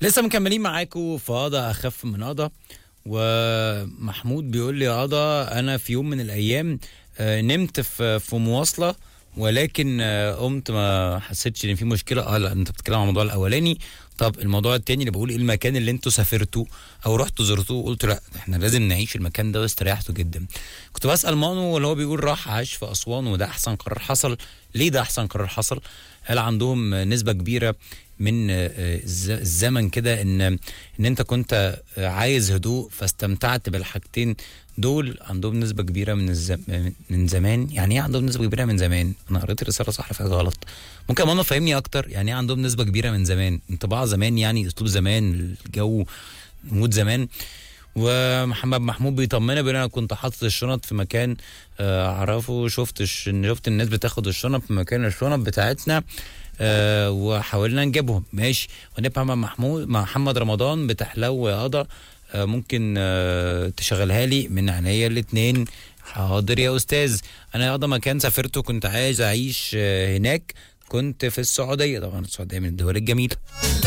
لسه مكملين معاكم في قضا اخف من قضا ومحمود بيقول لي يا قضا انا في يوم من الايام آه، نمت في في مواصله ولكن آه، قمت ما حسيتش ان في مشكله اه لا انت بتتكلم عن الموضوع الاولاني طب الموضوع التاني اللي بقول ايه المكان اللي انتوا سافرتوا او رحتوا زرتوه قلت لا احنا لازم نعيش المكان ده واستريحتوا جدا كنت بسال مانو اللي هو بيقول راح عاش في اسوان وده احسن قرار حصل ليه ده احسن قرار حصل قال عندهم نسبه كبيره من آه، الز- الزمن كده ان ان انت كنت آه، عايز هدوء فاستمتعت بالحاجتين دول عندهم نسبة كبيرة من الزم... من زمان يعني ايه عندهم نسبة كبيرة من زمان انا قريت الرسالة صح ولا في حاجة غلط ممكن ماما فهمني اكتر يعني ايه عندهم نسبة كبيرة من زمان انطباع زمان يعني اسلوب زمان الجو مود زمان ومحمد محمود بيطمنا بيقول انا كنت حاطط الشنط في مكان آه، اعرفه شفت الش... شفت الناس بتاخد الشنط في مكان الشنط بتاعتنا آه وحاولنا نجيبهم ماشي ونبقى مع محمود مع محمد رمضان بتحلو يا قضا آه ممكن آه تشغلها لي من عينيا الاتنين حاضر يا استاذ انا يا قضا مكان سافرت وكنت عايز اعيش آه هناك كنت في السعوديه طبعا السعوديه من الدول الجميله